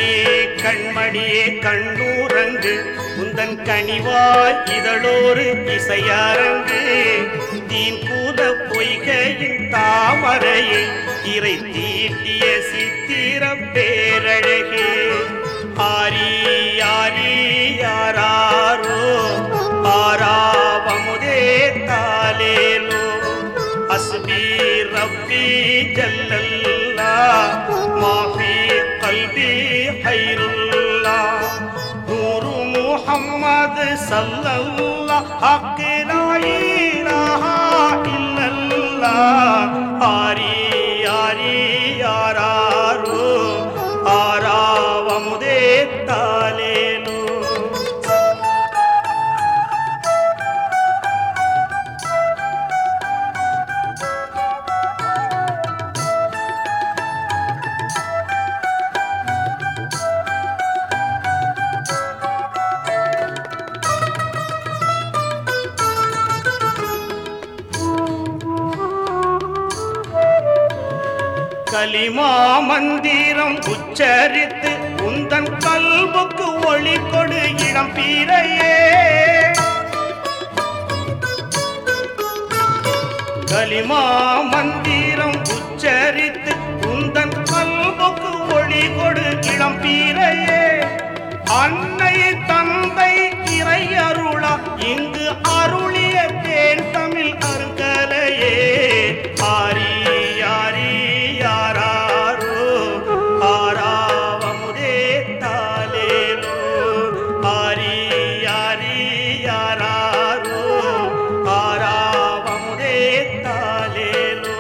கண்ணே கண்மணியே கண்ணூரங்கு உந்தன் கனிவாய் இதழோரு இசையரங்கு தீன் கூத பொய்கையின் தாமரையை இறை தீட்டிய சித்திர பேரழகே ஆரி யாரி யாராரோ ஆராவமுதே தாலேலோ அஸ்பி ரப்பி ஜல்லல்லா மாஃபி கல்பி ஹைருல்லா நூறு முஹம்மது சல்லல்லா ஹக்கு லா இலாஹா இல்லல்லா ஆரி ஆரி யாராரோ ஆராவமுதே தாலேலோ கலிமா மந்திரம் உச்சரித்து உந்தன் கல்புக்கு ஒளி கொடு இடம் பீரையே கலிமா மந்திரம் உச்சரித்து உந்தன் கல்புக்கு ஒளி கொடு இளம் பீரையே அன்னை தந்தை இறை அருளா இங்கு அருளிய தேன் தமிழ் அருங்கலையே ஆரி யாரி யாராரோ ஆராவமுதே தாலேலோ ஆரி யாரி யாராரோ ஆராவமுதே தாலேலோ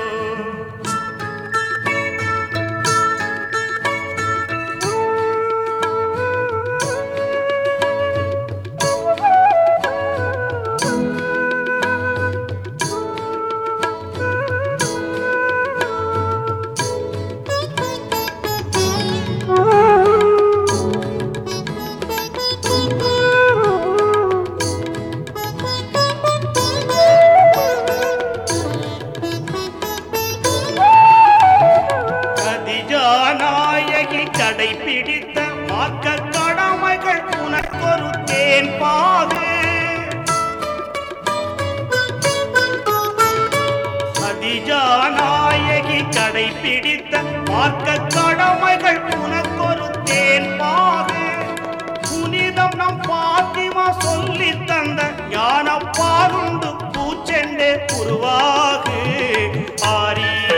கதிஜா நாயகி கடைபிடித்த மார்க்க கடமைகள் உனக்கொரு தேன் பாகு கதிஜா நாயகி கடைபிடித்த மார்க்க கடமைகள் உனக்கொரு தேன் பாகு புனிதம் நம் பாத்திமா சொல்லி தந்த ஞான பாருண்டு பூச்செண்டே உருவாகு ஆரி